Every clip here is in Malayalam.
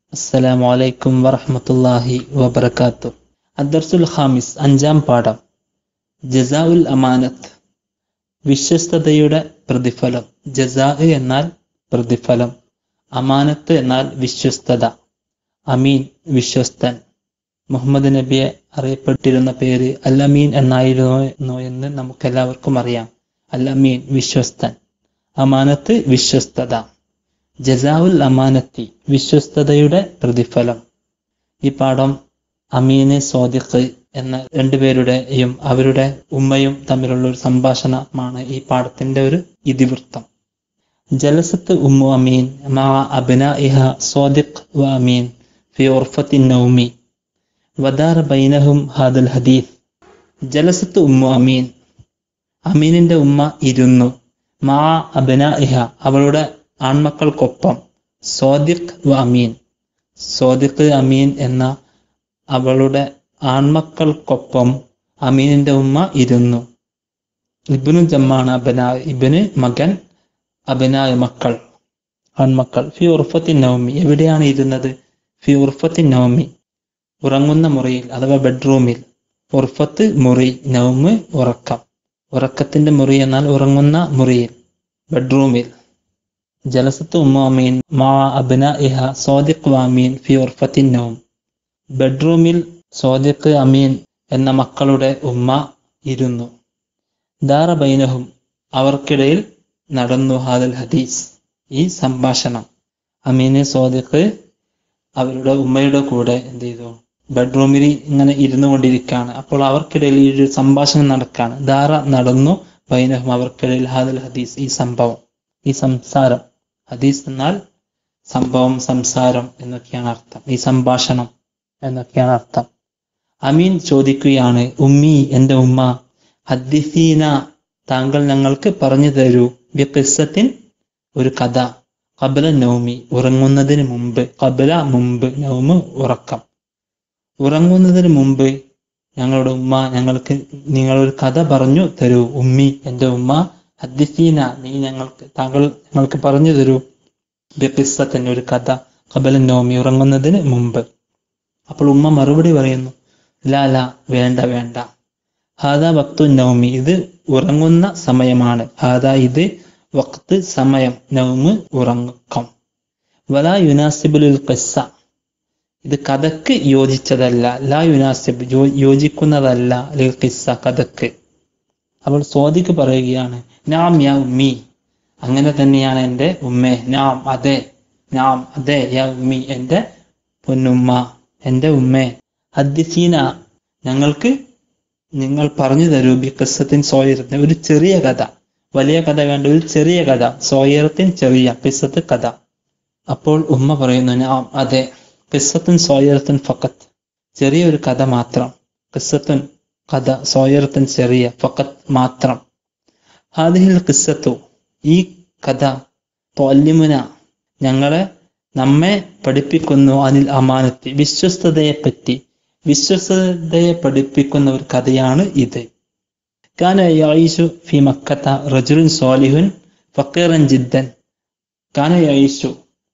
അസ്സലാമു അലൈക്കും വറഹ്മത്തുള്ളാഹി വബറകാത്തു അദ്ദർസുൽ ഖാമിസ് അഞ്ചാം പാഠം ജസാഉൽ അമാനത്ത് വിശ്വസ്തതയുടെ പ്രതിഫലം ജസാ എന്നാൽ പ്രതിഫലം അമാനത്ത് എന്നാൽ വിശ്വസ്തത അമീൻ വിശ്വസ്തൻ മുഹമ്മദ് നബിയെ അറിയപ്പെട്ടിരുന്ന പേര് അൽ അമീൻ എന്നായിരുന്നു എന്ന് നമുക്കെല്ലാവർക്കും അറിയാം അൽ അമീൻ വിശ്വസ്തൻ അമാനത്ത് വിശ്വസ്തത ജസാവുൽ അമാനത്തി വിശ്വസ്തതയുടെ പ്രതിഫലം ഈ പാഠം അമീന് സ്വാദിഖ് എന്ന രണ്ടുപേരുടെയും അവരുടെ ഉമ്മയും തമ്മിലുള്ള ഒരു സംഭാഷണമാണ് ഈ പാഠത്തിന്റെ ഒരു ഇതിവൃത്തം ജലസത്ത് ഉമ്മു അമീൻ മാ അബിന ഇഹ സ്വാദിഖ് വ അമീൻ ഫി ഉർഫത്തിൻ നൗമി വദാർ ബൈനഹും ഹാദൽ ഹദീഫ് ജലസത്ത് ഉമ്മു അമീൻ അമീനിന്റെ ഉമ്മ ഇരുന്നു മാ അബിന ഇഹ അവളുടെ ആൺമക്കൾക്കൊപ്പം സ്വാദിഖ് വ അമീൻ സ്വാദിഖ് അമീൻ എന്ന അവളുടെ ആൺമക്കൾക്കൊപ്പം അമീനിന്റെ ഉമ്മ ഇരുന്നു ഇബിനു ജമ്മാണ് അബന ഇബിന് മകൻ അബനായ മക്കൾ ആൺമക്കൾ ഫി ഉർഫത്തിൻ നവമി എവിടെയാണ് ഇരുന്നത് ഫി ഉർഫത്തിൻ നവമി ഉറങ്ങുന്ന മുറിയിൽ അഥവാ ബെഡ്റൂമിൽ ഉർഫത്ത് മുറി നവമ് ഉറക്കം ഉറക്കത്തിന്റെ മുറി എന്നാൽ ഉറങ്ങുന്ന മുറിയിൽ ബെഡ്റൂമിൽ ജലസത്ത് ഉമ്മാമീൻ മാ അബ്ന ഇഹ സോദിഖ് വാമീൻ ഫി ഉർഫത്തിൻ നൗം ബെഡ്റൂമിൽ സോദിഖ് അമീൻ എന്ന മക്കളുടെ ഉമ്മ ഇരുന്നു ദാറ ബൈനഹും അവർക്കിടയിൽ നടന്നു ഹാദൽ ഹദീസ് ഈ സംഭാഷണം അമീന് സോദിഖ് അവരുടെ ഉമ്മയുടെ കൂടെ എന്ത് ചെയ്തു ബെഡ്റൂമിൽ ഇങ്ങനെ ഇരുന്നു കൊണ്ടിരിക്കുകയാണ് അപ്പോൾ അവർക്കിടയിൽ ഈ ഒരു സംഭാഷണം നടക്കാണ് ദാറ നടന്നു ബൈനഹും അവർക്കിടയിൽ ഹാദൽ ഹദീസ് ഈ സംഭവം ഈ സംസാരം ഹദീസ് എന്നാൽ സംഭവം സംസാരം എന്നൊക്കെയാണ് അർത്ഥം ഈ സംഭാഷണം എന്നൊക്കെയാണ് അർത്ഥം അമീൻ ചോദിക്കുകയാണ് ഉമ്മി എന്റെ ഉമ്മ ഹദ്ദിസീന താങ്കൾ ഞങ്ങൾക്ക് പറഞ്ഞു തരൂ വ്യക്തിസത്തിൻ ഒരു കഥ കബല നൗമി ഉറങ്ങുന്നതിന് മുമ്പ് കബല മുമ്പ് നൗമ് ഉറക്കം ഉറങ്ങുന്നതിന് മുമ്പ് ഞങ്ങളുടെ ഉമ്മ ഞങ്ങൾക്ക് നിങ്ങളൊരു കഥ പറഞ്ഞു തരൂ ഉമ്മി എന്റെ ഉമ്മ ഹദ്ദിസീന നീ ഞങ്ങൾക്ക് താങ്കൾ ഞങ്ങൾക്ക് പറഞ്ഞു തരൂ ബിഖിസ്സത്തിന് ഒരു കഥ കബല നോമി ഉറങ്ങുന്നതിന് മുമ്പ് അപ്പോൾ ഉമ്മ മറുപടി പറയുന്നു ലാ ലാ വേണ്ട വേണ്ട ഹാദ വക്തു നൗമി ഇത് ഉറങ്ങുന്ന സമയമാണ് ഹാദ ഇത് വക്ത് സമയം നൗമ് ഉറക്കം വലാ യുനാസിബുൽ ഖിസ്സ ഇത് കഥക്ക് യോജിച്ചതല്ല ലാ യുനാസിബ് യോജിക്കുന്നതല്ല ലിൽ ഖിസ്സ കഥക്ക് അവൾ സ്വാദിക്ക് പറയുകയാണ് നാം യാ ഉമ്മി അങ്ങനെ തന്നെയാണ് എൻ്റെ ഉമ്മേ നാം അതെ നാം അതെ യാ ഉമ്മി എൻ്റെ പൊന്നുമ്മ എൻ്റെ ഉമ്മേ ഹദ്ദിസീന ഞങ്ങൾക്ക് നിങ്ങൾ പറഞ്ഞു തരൂ ബി കിസ്സത്തിൻ സോയറത്തിന് ഒരു ചെറിയ കഥ വലിയ കഥ വേണ്ട ഒരു ചെറിയ കഥ സോയറത്തിൻ ചെറിയ കിസ്സത്ത് കഥ അപ്പോൾ ഉമ്മ പറയുന്നു നാം അതെ കിസ്സത്തിൻ സോയറത്തിൻ ഫക്കത്ത് ചെറിയൊരു കഥ മാത്രം കിസ്സത്തിൻ കഥ സോയറത്തിൻ ചെറിയ ഫക്കത്ത് മാത്രം ഹാദിഹിൽ കിസ്സത്തു ഈ കഥ തോല്യമുന ഞങ്ങളെ നമ്മെ പഠിപ്പിക്കുന്നു അനിൽ അമാനത്തി വിശ്വസ്തതയെ പറ്റി വിശ്വസ്തതയെ പഠിപ്പിക്കുന്ന ഒരു കഥയാണ് ഇത് കാന യായിഷു ഫി മക്കത്ത റജുലുൻ സോലിഹുൻ ഫക്കീറൻ ജിദ്ദൻ കാന യായിഷു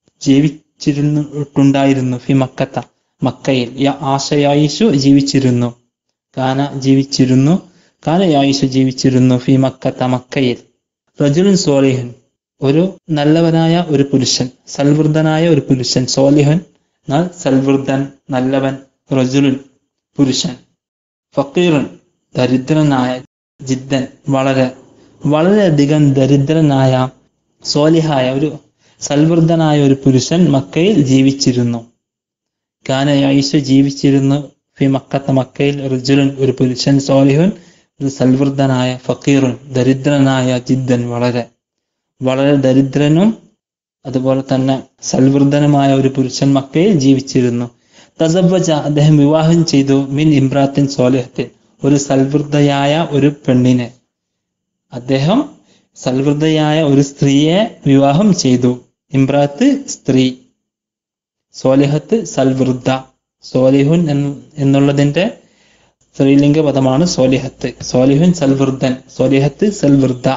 ജീവിച്ചിരുന്നിട്ടുണ്ടായിരുന്നു ഫി മക്കത്ത മക്കയിൽ ആശയായിഷു ജീവിച്ചിരുന്നു കാന ജീവിച്ചിരുന്നു കാന യായിഷു ജീവിച്ചിരുന്നു ഫി മക്കത്ത മക്കയിൽ റജുലുൻ സോലിഹൻ ഒരു നല്ലവനായ ഒരു പുരുഷൻ സൽവൃദ്ധനായ ഒരു പുരുഷൻ സോലിഹൻ എന്നാൽ സൽവൃദ്ധൻ നല്ലവൻ റജുലുൻ പുരുഷൻ ഫക്കീറൻ ദരിദ്രനായ ജിദ്ദൻ വളരെ വളരെയധികം ദരിദ്രനായ സോലിഹായ ഒരു സൽവൃദ്ധനായ ഒരു പുരുഷൻ മക്കയിൽ ജീവിച്ചിരുന്നു കാന യായിഷു ജീവിച്ചിരുന്നു ഫി മക്കത്ത മക്കയിൽ റജുലൻ ഒരു പുരുഷൻ സോലിഹുൻ ഒരു സൽവൃദ്ധനായ ഫക്കീറുൻ ദരിദ്രനായ ജിദ്ദൻ വളരെ വളരെ ദരിദ്രനും അതുപോലെ തന്നെ സൽവൃദ്ധനുമായ ഒരു പുരുഷൻ മക്കയിൽ ജീവിച്ചിരുന്നു തസവജ അദ്ദേഹം വിവാഹം ചെയ്തു മിൻ ഇമ്രാത്തിൻ സോലിഹത്തിൻ ഒരു സൽവൃദ്ധയായ ഒരു പെണ്ണിനെ അദ്ദേഹം സൽവൃദ്ധയായ ഒരു സ്ത്രീയെ വിവാഹം ചെയ്തു ഇമ്രാത്ത് സ്ത്രീ സോലിഹത്ത് സൽവൃദ്ധ സോലിഹുൻ എന്നുള്ളതിന്റെ സ്ത്രീലിംഗ പദമാണ് സോലിഹത്ത് സോലിഹുൻ സൽവൃദ്ധൻ സോലിഹത്ത് സൽവൃദ്ധ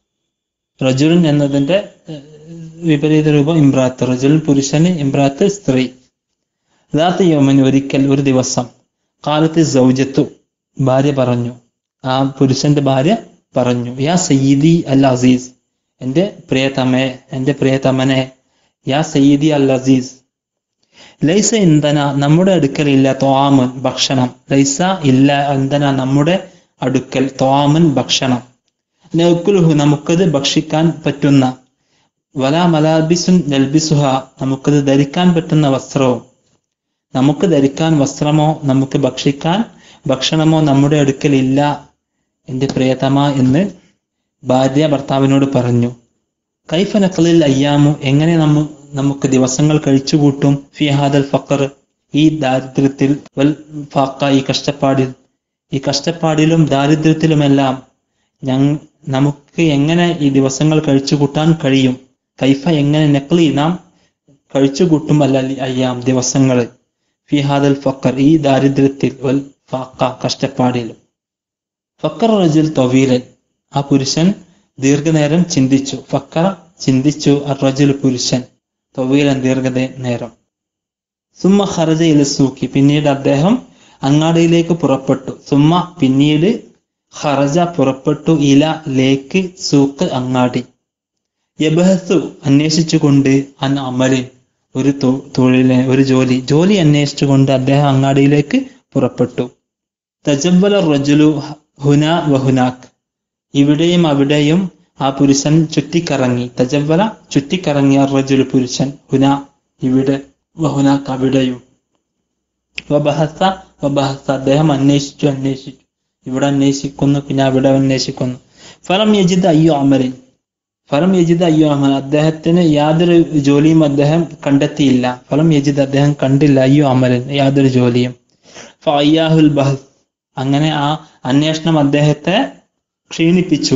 റജുലൻ എന്നതിന്റെ വിപരീത രൂപം ഇമ്രാത്ത് റജുൽ പുരുഷന് ഇമ്രാത്ത് സ്ത്രീ ദാത്ത യോമൻ ഒരിക്കൽ ഒരു ദിവസം കാലത്ത് സൗജത്തു ഭാര്യ പറഞ്ഞു ആ പുരുഷന്റെ ഭാര്യ പറഞ്ഞു യാ സയ്യിദി അൽ അസീസ് എന്റെ പ്രിയതമേ എന്റെ പ്രിയതമനെ യാ സയ്യിദി അൽ അസീസ് ലൈസ ഇന്ധന നമ്മുടെ അടുക്കൽ ഇല്ല ത്വാമൻ ഭക്ഷണം ലൈസ ഇല്ല ഇന്ധന നമ്മുടെ അടുക്കൽ ത്വാമൻ ഭക്ഷണം നൗക്കുലുഹു നമുക്കത് ഭക്ഷിക്കാൻ പറ്റുന്ന വല മലാബിസുൻ നൽബിസുഹ നമുക്കത് ധരിക്കാൻ പറ്റുന്ന വസ്ത്രവും നമുക്ക് ധരിക്കാൻ വസ്ത്രമോ നമുക്ക് ഭക്ഷിക്കാൻ ഭക്ഷണമോ നമ്മുടെ അടുക്കൽ ഇല്ല എന്റെ പ്രിയതമ എന്ന് ഭാര്യ ഭർത്താവിനോട് പറഞ്ഞു കൈഫ നഖലിൽ അയ്യാമു എങ്ങനെ നമ്മ നമുക്ക് ദിവസങ്ങൾ കഴിച്ചുകൂട്ടും ഫിഹാദൽ ഫക്കർ ഈ ദാരിദ്ര്യത്തിൽ വൽ ഫാക്ക ഈ കഷ്ടപ്പാടിൽ ഈ കഷ്ടപ്പാടിലും ദാരിദ്ര്യത്തിലുമെല്ലാം ഞങ്ങ നമുക്ക് എങ്ങനെ ഈ ദിവസങ്ങൾ കഴിച്ചുകൂട്ടാൻ കഴിയും കൈഫ എങ്ങനെ നക്ലി നാം കഴിച്ചുകൂട്ടും അല്ല അയ്യാം ദിവസങ്ങൾ ഫിഹാദൽ ഫക്കർ ഈ ദാരിദ്ര്യത്തിൽ വൽ ഫാക്ക കഷ്ടപ്പാടിലും ഫക്കർ റജുൽ തൊവീലൻ ആ പുരുഷൻ ദീർഘനേരം ചിന്തിച്ചു ഫക്കർ ചിന്തിച്ചു റജുൽ പുരുഷൻ തൊവീലൻ ദീർഘ നേരം സുമ്മ ഖറജ ഇല സൂക്കി പിന്നീട് അദ്ദേഹം അങ്ങാടിയിലേക്ക് പുറപ്പെട്ടു സുമ്മ പിന്നീട് ഖറജ പുറപ്പെട്ടു ഇല ലേക്ക് സൂക്ക് അങ്ങാടി യബഹസു അന്വേഷിച്ചുകൊണ്ട് അൻ അമലിൻ ഒരു തൊഴിലെ ഒരു ജോലി ജോലി അന്വേഷിച്ചുകൊണ്ട് അദ്ദേഹം അങ്ങാടിയിലേക്ക് പുറപ്പെട്ടു തജവല റജുലു ഹുന വഹുനാക്ക് ഇവിടെയും അവിടെയും ആ പുരുഷൻ ചുറ്റിക്കറങ്ങി തജവല ചുറ്റിക്കറങ്ങിയ റജുലു പുരുഷൻ ഹുന ഇവിടെ വഹുനാക്ക് അവിടെയും വബഹസ വബഹസ അദ്ദേഹം അന്വേഷിച്ചു അന്വേഷിച്ചു ഇവിടെ അന്വേഷിക്കുന്നു പിന്നെ അവിടെ അന്വേഷിക്കുന്നു ഫലം യജിദ് അയ്യോ അമലിൻ ഫലം യജിദ് അയ്യോ അമൽ അദ്ദേഹത്തിന് യാതൊരു ജോലിയും അദ്ദേഹം കണ്ടെത്തിയില്ല ഫലം യജിദ് അദ്ദേഹം കണ്ടില്ല അയ്യോ അമലൻ യാതൊരു ജോലിയും ഫയ്യാഹുൽ ബഹസ് അങ്ങനെ ആ അന്വേഷണം അദ്ദേഹത്തെ ക്ഷീണിപ്പിച്ചു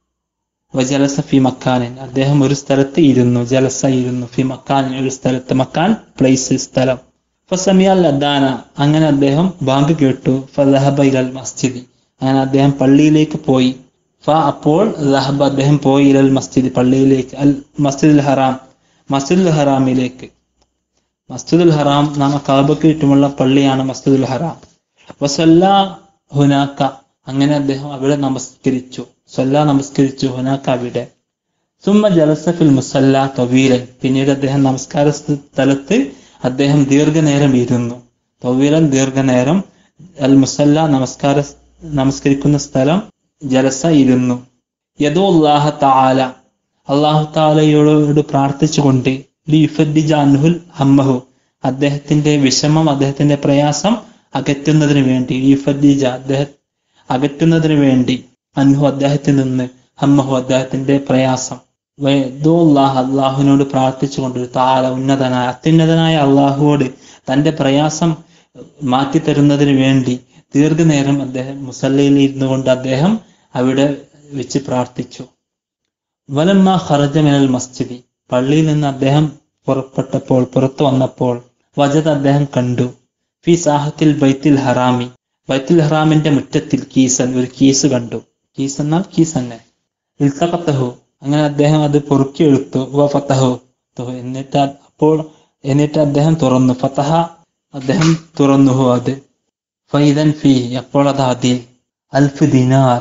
വജലസ ഫി മക്കാനിൻ അദ്ദേഹം ഒരു സ്ഥലത്ത് ഇരുന്നു ജലസ ഇരുന്നു ഫി മക്കാനിൻ ഒരു സ്ഥലത്ത് മക്കാൻ പ്ലേസ് സ്ഥലം ഫസമിയൽ അദാന അങ്ങനെ അദ്ദേഹം ബാങ്ക് കേട്ടു ഫഹബ ഇലൽ മസ്ജിദി അങ്ങനെ അദ്ദേഹം പള്ളിയിലേക്ക് പോയി ഫ അപ്പോൾ ലഹബ അദ്ദേഹം പോയി ഇലൽ മസ്ജിദ് പള്ളിയിലേക്ക് അൽ മസ്ജിദുൽ ഹറാം മസ്ജിദുൽ ഹറാമിലേക്ക് മസ്ജിദുൽ ഹറാം നാമ കാബയ്ക്ക് ചുറ്റുമുള്ള പള്ളിയാണ് മസ്ജിദുൽ ഹറാം വസല്ല ഹുനാക്ക അങ്ങനെ അദ്ദേഹം അവിടെ നമസ്കരിച്ചു സല്ല നമസ്കരിച്ചു ഹുനാക്ക അവിടെ സുമ്മ ജലസഫിൽ മുസല്ല തൊവീലൻ പിന്നീട് അദ്ദേഹം നമസ്കാര സ്ഥലത്ത് അദ്ദേഹം ദീർഘനേരം ഇരുന്നു തൊവീലൻ ദീർഘനേരം അൽ മുസല്ല നമസ്കാര നമസ്കരിക്കുന്ന സ്ഥലം ജലസ ഇരുന്നു യദോ അള്ളാഹ താല അള്ളാഹു താലയോട് പ്രാർത്ഥിച്ചുകൊണ്ട് ലിഫദ്ദിജാൻഹുൽ ഹമ്മഹു അദ്ദേഹത്തിന്റെ വിഷമം അദ്ദേഹത്തിന്റെ പ്രയാസം അകറ്റുന്നതിന് വേണ്ടി ലിഫദ്ദിജ അദ്ദേഹം അകറ്റുന്നതിന് വേണ്ടി അൻഹു അദ്ദേഹത്തിൽ നിന്ന് ഹമ്മഹു അദ്ദേഹത്തിന്റെ പ്രയാസം അള്ളാഹ് അള്ളാഹുവിനോട് പ്രാർത്ഥിച്ചുകൊണ്ട് താല ഉന്നതനായ അത്യുന്നതനായ അള്ളാഹുവോട് തന്റെ പ്രയാസം മാറ്റിത്തരുന്നതിന് വേണ്ടി ദീർഘനേരം അദ്ദേഹം മുസല്ലയിൽ ഇരുന്നു കൊണ്ട് അദ്ദേഹം അവിടെ വെച്ച് പ്രാർത്ഥിച്ചു വലമ്മ ഖറജ മിനൽ മസ്ജിദി പള്ളിയിൽ നിന്ന് അദ്ദേഹം പുറപ്പെട്ടപ്പോൾ പുറത്തു വന്നപ്പോൾ വജത് അദ്ദേഹം കണ്ടു ഫി സാഹത്തിൽ ബൈത്തിൽ ഹറാമി ബൈത്തുൽ ഹറാമിന്റെ മുറ്റത്തിൽ കീസൻ ഒരു കീസ് കണ്ടു കീസ് എന്നാൽ കീസ് തന്നെ ഇൽത്തഖത്തഹു അങ്ങനെ അദ്ദേഹം അത് പൊറുക്കിയെടുത്തു വ ഫത്തഹു എന്നിട്ട് അപ്പോൾ എന്നിട്ട് അദ്ദേഹം തുറന്നു ഫതഹ അദ്ദേഹം തുറന്നു അത് ഫൈദൻ ഫി അപ്പോൾ അത് അതിൽ അൽഫ് ദിനാർ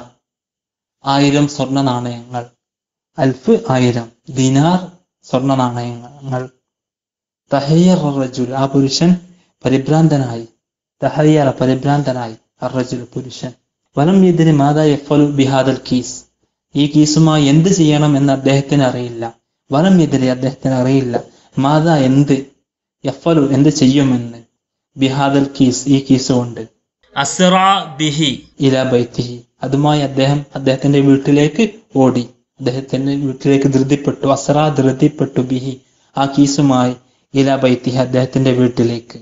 ആയിരം സ്വർണ്ണ നാണയങ്ങൾ അൽഫ് ആയിരം ദിനാർ സ്വർണ്ണ നാണയങ്ങൾ തഹയ്യർ റജുൽ ആ പുരുഷൻ പരിഭ്രാന്തനായി തഹയ്യറ പരിഭ്രാന്തനായി അറജുൽ പുരുഷൻ വലം ഇതിന് മാതാ യഫലു ബിഹാദൽ കീസ് ഈ കീസുമായി എന്ത് ചെയ്യണം എന്ന് അദ്ദേഹത്തിന് അറിയില്ല വലം എതിരെ അദ്ദേഹത്തിന് അറിയില്ല മാതാ എന്ത് യഫലു എന്ത് ചെയ്യുമെന്ന് ബിഹാദൽ കീസ് ഈ കീസ് കൊണ്ട് അസ്റ ബിഹി ഇല ബൈത്തിഹി അതുമായി അദ്ദേഹം അദ്ദേഹത്തിന്റെ വീട്ടിലേക്ക് ഓടി അദ്ദേഹത്തിന്റെ വീട്ടിലേക്ക് ധൃതിപ്പെട്ടു അസ്റ ധൃതിപ്പെട്ടു ബിഹി ആ കീസുമായി ഇല ബൈത്തിഹി അദ്ദേഹത്തിന്റെ വീട്ടിലേക്ക്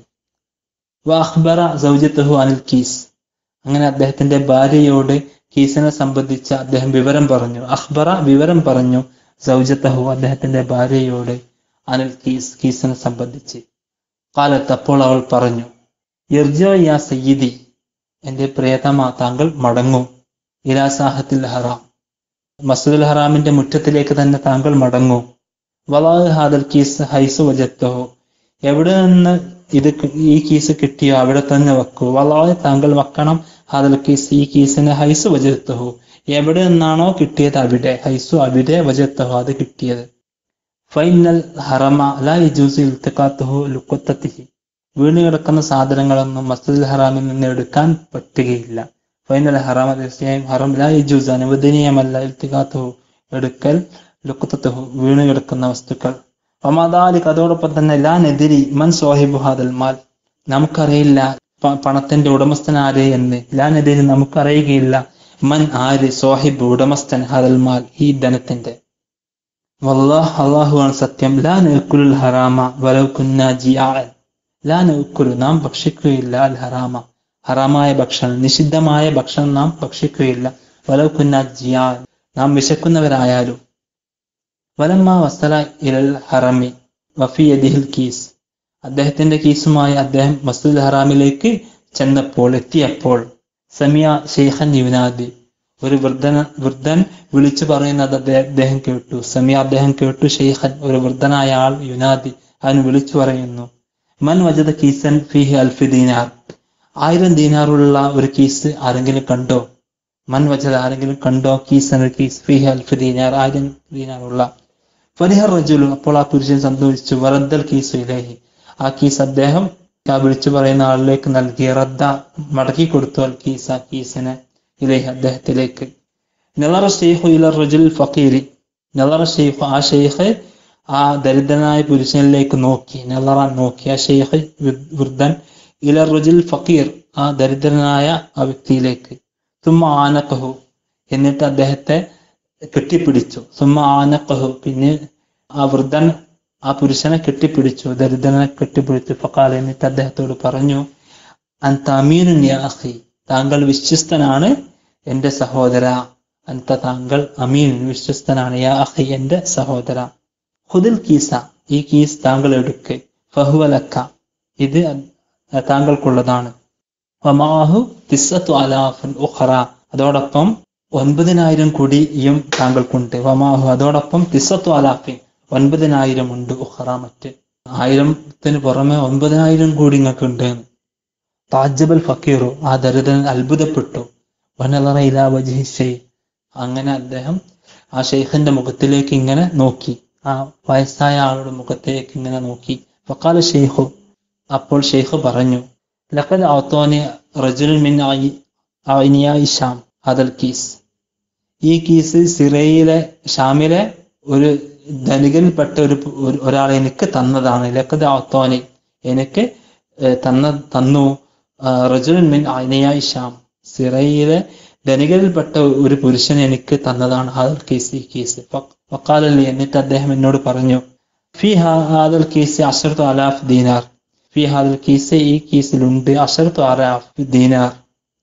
വാഹ്ബറ സൗജത്തുഹു അനിൽ കീസ് അങ്ങനെ അദ്ദേഹത്തിന്റെ ഭാര്യയോട് കീസിനെ സംബന്ധിച്ച് അദ്ദേഹം വിവരം പറഞ്ഞു അഖ്ബറ വിവരം പറഞ്ഞു സൗജത്തഹു അദ്ദേഹത്തിന്റെ ഭാര്യയോട് അനിൽ കീസ് കീസിനെ സംബന്ധിച്ച് കാലത്ത് അപ്പോൾ അവൾ പറഞ്ഞു ഇർജോ യാ സയ്യിദി എന്റെ പ്രിയതമ താങ്കൾ മടങ്ങൂ ഇലാ സാഹത്തിൽ ഹറാം മസൂദുൽ ഹറാമിന്റെ മുറ്റത്തിലേക്ക് തന്നെ താങ്കൾ മടങ്ങൂ വലാഹ് ഹാദൽ കീസ് ഹൈസു വജത്തഹു എവിടെ നിന്ന് ഇത് കി- ഈ കീസ് കിട്ടിയോ അവിടെ തന്നെ വെക്കൂ വളരെ താങ്കൾ വെക്കണം അതിൽ കീസ് ഈ കീസിനെ ഹൈസ് വജത്തുഹു എവിടെ നിന്നാണോ കിട്ടിയത് അവിടെ ഹൈസു അവിടെ വജത്തുഹു അത് കിട്ടിയത് ഫൈനൽ ഹറമ ലാ യജൂസു ഇൽത്തിഖാത്തുഹു ലുക്കുത്തത്തിഹി വീണ് കിടക്കുന്ന സാധനങ്ങളൊന്നും മസ്ജിദുൽ ഹറാമിൽ നിന്ന് എടുക്കാൻ പറ്റുകയില്ല ഫൈനൽ ഹറാമ തീർച്ചയായും ഹറം ലാ യജൂസ് അനുവദനീയമല്ല ഇൽത്തിഖാത്തുഹു എടുക്കൽ ലുക്കുത്തത്തുഹു വീണ് കിടക്കുന്ന വസ്തുക്കൾ ഒമാദാലിക് അതോടൊപ്പം തന്നെ ലാ നെതിരി മൻ സോഹിബു ഹാദൽ മാൽ നമുക്കറിയില്ല പ- പണത്തിന്റെ ഉടമസ്ഥൻ ആര് എന്ന് ലാ നെതിരി നമുക്കറിയുകയില്ല മൻ ആര് സോഹിബ് ഉടമസ്ഥൻ ഹാദൽ മാൽ ഈ ധനത്തിന്റെ വല്ലാഹ് അള്ളാഹുവാണ് സത്യം ലാ നഅ്കുലുൽ ഹറാമ വലൗ കുന്നാ ജിയാഅൻ ലാ നഅ്കുലു നാം ഭക്ഷിക്കുകയില്ല അൽ ഹറാമ ഹറാമായ ഭക്ഷണം നിഷിദ്ധമായ ഭക്ഷണം നാം ഭക്ഷിക്കുകയില്ല വലൗ കുന്നാ ജിയാഅൻ നാം വിശക്കുന്നവരായാലും വലമ്മ വസ്തല ഇലൽ ഹറമി വഫി യദിഹിൽ കീസ് അദ്ദേഹത്തിന്റെ കീസുമായി അദ്ദേഹം മസ്ജിദ് ഹറാമിലേക്ക് ചെന്നപ്പോൾ എത്തിയപ്പോൾ സമിയ ഷെയ്ഖൻ യുനാദി ഒരു വൃദ്ധന വൃദ്ധൻ വിളിച്ചു പറയുന്നത് അദ്ദേഹ- അദ്ദേഹം കേട്ടു സമിയ അദ്ദേഹം കേട്ടു ഷെയ്ഖൻ ഒരു വൃദ്ധനായ ആൾ യുനാദി അവൻ വിളിച്ചു പറയുന്നു മൻ വജദ കീസൻ ഫിഹി അൽഫി ദീനാർ ആയിരം ദീനാറുള്ള ഒരു കീസ് ആരെങ്കിലും കണ്ടോ മൻ വജദ ആരെങ്കിലും കണ്ടോ കീസൻ ഒരു കീസ് ഫിഹി അൽഫി ദീനാർ ആയിരം ദീനാറുള്ള ഫലിഹ റജുലു അപ്പോൾ ആ പുരുഷൻ സന്തോഷിച്ചു വറദ്ദൽ കീസു ഇലേഹി ആ കീസ് അദ്ദേഹം ആ വിളിച്ചു പറയുന്ന ആളിലേക്ക് നൽകി റദ്ദ മടക്കി കൊടുത്തു അൽ കീസ ആ കീസിനെ ഇലേഹി അദ്ദേഹത്തിലേക്ക് നളറ ഷെയ്ഖു ഇല റജുൽ ഫക്കീരി നളറ ഷെയ്ഖു ആ ഷെയ്ഖ് ആ ദരിദ്രനായ പുരുഷനിലേക്ക് നോക്കി നളറ നോക്കി ആ ഷെയ്ഖ് വൃ- വൃദ്ധൻ ഇല റജുൽ ഫക്കീർ ആ ദരിദ്രനായ ആ വ്യക്തിയിലേക്ക് തുമ്മ ആനക്കഹു എന്നിട്ട് അദ്ദേഹത്തെ കെട്ടിപ്പിടിച്ചു സുമ്മ ആനക്കഹു പിന്നെ ആ വൃദ്ധൻ ആ പുരുഷനെ കെട്ടിപ്പിടിച്ചു ദരിദ്രനെ കെട്ടിപ്പിടിച്ചു ഫക്കാൽ എന്നിട്ട് അദ്ദേഹത്തോട് പറഞ്ഞു അന്ത അമീനുൻ യാ അഖി താങ്കൾ വിശ്വസ്തനാണ് എന്റെ സഹോദര അന്ത താങ്കൾ അമീൻ വിശ്വസ്തനാണ് യാ അഖി എന്റെ സഹോദര ഹുദിൽ കീസ ഈ കീസ് താങ്കൾ എടുക്ക് ഫഹുവലക്ക ഇത് താങ്കൾക്കുള്ളതാണ് വമാഹു തിസ്സത്തു അലാഫുൻ ഉഖറ അതോടൊപ്പം ഒൻപതിനായിരം കൊടിയും താങ്കൾക്കുണ്ട് വമാഹു അതോടൊപ്പം തിസ്സത്തു അലാഫിൻ ഒൻപതിനായിരം ഉണ്ട് ഉഖറ മറ്റ് ആയിരത്തിന് പുറമെ ഒൻപതിനായിരം കോടി നിങ്ങൾക്ക് ഉണ്ട് താജബൽ ഫക്കീറു ആ ദരിദ്രൻ അത്ഭുതപ്പെട്ടു വനലറ ഇലാ വജ്ഹി ഷെയ് അങ്ങനെ അദ്ദേഹം ആ ഷെയ്ഖിന്റെ മുഖത്തിലേക്ക് ഇങ്ങനെ നോക്കി ആ വയസ്സായ ആളുടെ മുഖത്തേക്ക് ഇങ്ങനെ നോക്കി ഫക്കാല ഷെയ്ഖു അപ്പോൾ ഷെയ്ഖ് പറഞ്ഞു ലഖദ് ഔത്തോനി റജുൽ മിൻ ഐനിയായി ഷാം അതൽ കീസ് ഈ കീസ് സിറയിലെ ഷാമിലെ ഒരു ധനികനിൽപ്പെട്ട ഒരു ഒരു- ഒരാൾ എനിക്ക് തന്നതാണ് ലഖദ് ഔത്തോനി എനിക്ക് ഏഹ്, തന്ന തന്നു റജുൽ മിൻ ഐനിയായി ഷാം സിറയിലെ ധനികരിൽപ്പെട്ട ഒരു പുരുഷൻ എനിക്ക് തന്നതാണ് ഹാദൽ കേസ് ഈ കേസ് വക്കാലല്ലി എന്നിട്ട് അദ്ദേഹം എന്നോട് പറഞ്ഞു ഫി ഹാദൽ കേസ് അഷർത്ത് അലാഫ് ദീനാർ ഫി ഹാദൽ കേസ് ഈ കേസിലുണ്ട് അഷർത്ത് അലാഫ് ദീനാർ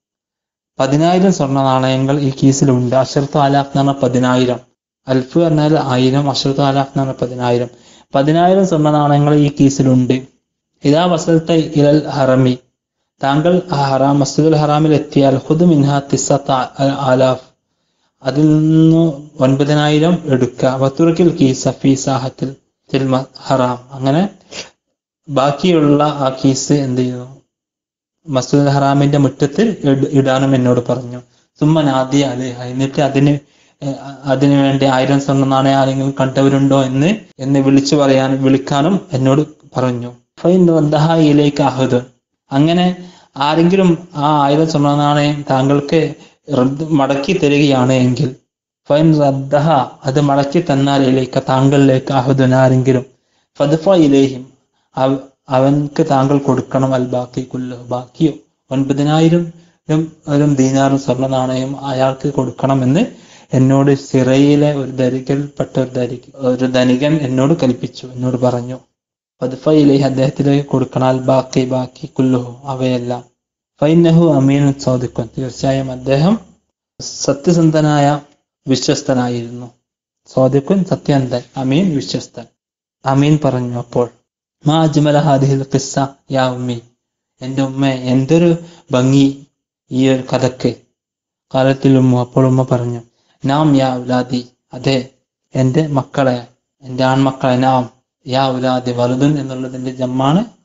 പതിനായിരം സ്വർണ്ണ നാണയങ്ങൾ ഈ കേസിലുണ്ട് അഷർത്ത് അലാഫ് എന്ന് പറഞ്ഞാൽ പതിനായിരം അൽഫ് പറഞ്ഞാൽ ആയിരം അഷർത്ത് അലാഫ് എന്ന് പറഞ്ഞാൽ പതിനായിരം പതിനായിരം സ്വർണ്ണ നാണയങ്ങൾ ഈ കേസിലുണ്ട് ഇതാ വസലത്തെ ഇലൽ ഹറമി താങ്കൾ ആ ഹറാം മസ്ജിദുൽ ഹറാമിൽ എത്തിയാൽ ഹുദ് മിൻഹ തിസത്ത ആലാഫ് അതിൽ നിന്ന് ഒൻപതിനായിരം എടുക്കുക വത്തുറക്കിൽ കീസ ഫി സാഹത്തിൽ തിൽ മ- ഹറാം അങ്ങനെ ബാക്കിയുള്ള ആ കീസ് എന്ത് ചെയ്യുന്നു മസ്ജിദുൽ ഹറാമിന്റെ മുറ്റത്തിൽ ഇട- ഇടാനും എന്നോട് പറഞ്ഞു സുമ്മൻ ആദ്യ അലേഹ എന്നിട്ട് അതിന് ഏഹ്, അതിനു വേണ്ടി ആയിരം സ്വർണ്ണ നാണയം ആരെങ്കിലും കണ്ടവരുണ്ടോ എന്ന് എന്ന് വിളിച്ചു പറയാനും വിളിക്കാനും എന്നോട് പറഞ്ഞു ഫൈൻ റദ്ദഹായിലേക്ക് അഹദ് അങ്ങനെ ആരെങ്കിലും ആ ആയിരം സ്വർണ്ണ നാണയം താങ്കൾക്ക് റദ്ദ് മടക്കി തരികയാണ് എങ്കിൽ ഫൈൻ റദ്ദഹ അത് മടക്കി തന്നാലിലേക്ക് താങ്കളിലേക്ക് അഹദുൻ ആരെങ്കിലും ഫദ്ഫ ഇലേഹിം അവ- അവൻക്ക് താങ്കൾ കൊടുക്കണം അൽ ബാക്കി കുല്ലു ബാക്കിയോ ഒൻപതിനായിരം ഒരു ദീനാറും സ്വർണ്ണ നാണയം അയാൾക്ക് കൊടുക്കണമെന്ന് എന്നോട് സിറയിലെ ഒരു ധനികൽപ്പെട്ട ഒരു ധനിക ഒരു ധനികൻ എന്നോട് കൽപ്പിച്ചു എന്നോട് പറഞ്ഞു ഫദ്ഫയിലേക്ക് അദ്ദേഹത്തിലേക്ക് കൊടുക്കണം അൽ ബാക്കി ബാക്കി കുല്ലുഹു അവയെല്ലാം ഫൈനഹു അമീൻ സൗദിഖുൻ തീർച്ചയായും അദ്ദേഹം സത്യസന്ധനായ വിശ്വസ്തനായിരുന്നു സൗദിഖുൻ സത്യന്തൻ അമീൻ വിശ്വസ്തൻ അമീൻ പറഞ്ഞു അപ്പോൾ മാ അജ്മല ഹാദിഹിൽ ഖിസ്സ യാ ഉമ്മി എൻ്റെ ഉമ്മ എന്തൊരു ഭംഗി ഈ ഒരു കഥക്ക് കാലത്തിൽ ഉമ്മ അപ്പോൾ ഉമ്മ പറഞ്ഞു നാം യാ ഉലാദി അതെ എൻ്റെ മക്കളെ എൻ്റെ ആൺമക്കളെ നാം യാ ഉലാദി വലുതുൻ എന്നുള്ളതിന്റെ ജമ്മാണ്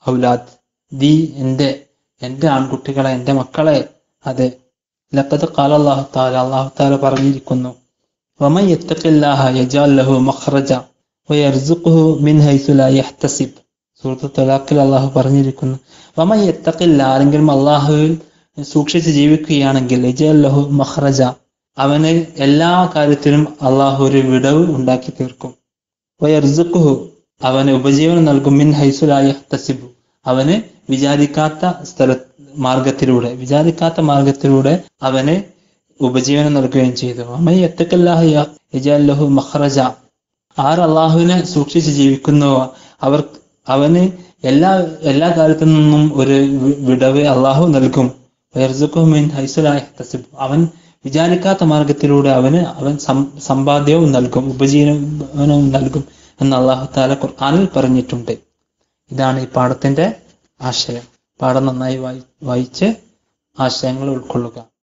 ഔലാദ് ദീ എൻ്റെ എൻ്റെ ആൺകുട്ടികളെ എൻ്റെ മക്കളെ അതെ ലഖദ് ഖാല അല്ലാഹു തആല അല്ലാഹു തആല പറഞ്ഞിരിക്കുന്നു വമൻ യത്തഖില്ലാഹ യജഅൽ ലഹു മഖ്റജ വയർസുഖുഹു മിൻ ഹൈസു ലാ യഹ്തസിബ് സൂറത്ത് തലാഖിൽ അല്ലാഹു പറഞ്ഞിരിക്കുന്നു വമൻ യത്തഖില്ല ആരെങ്കിലും അല്ലാഹുവിൽ സൂക്ഷിച്ച് ജീവിക്കുകയാണെങ്കിൽ യജഅൽ ലഹു മഖ്റജ അവന് എല്ലാ കാര്യത്തിലും അള്ളാഹു ഒരു വിടവ് ഉണ്ടാക്കി തീർക്കും വയർസുഖുഹു അവന് ഉപജീവനം നൽകും മിൻ ഹൈസു ലാ യഹ്തസിബു അവന് വിചാരിക്കാത്ത സ്ഥല മാർഗത്തിലൂടെ വിചാരിക്കാത്ത മാർഗത്തിലൂടെ അവന് ഉപജീവനം നൽകുകയും ചെയ്തു അമ്മയത്തക്കല്ലാഹു മഹ്റജ ആർ അള്ളാഹുവിനെ സൂക്ഷിച്ച് ജീവിക്കുന്നുവോ അവർ അവന് എല്ലാ എല്ലാ കാലത്തു നിന്നും ഒരു വി- വിടവ് അള്ളാഹു നൽകും വയർസുഖുമിൻ ഹൈസുലാഹ്തസിബ് അവൻ വിചാരിക്കാത്ത മാർഗത്തിലൂടെ അവന് അവൻ സം- സമ്പാദ്യവും നൽകും ഉപജീവനവും നൽകും എന്ന് അള്ളാഹു താല ഖുർആാനിൽ പറഞ്ഞിട്ടുണ്ട് ഇതാണ് ഈ പാഠത്തിന്റെ ആശയം പാഠം നന്നായി വായി വായിച്ച് ആശയങ്ങൾ ഉൾക്കൊള്ളുക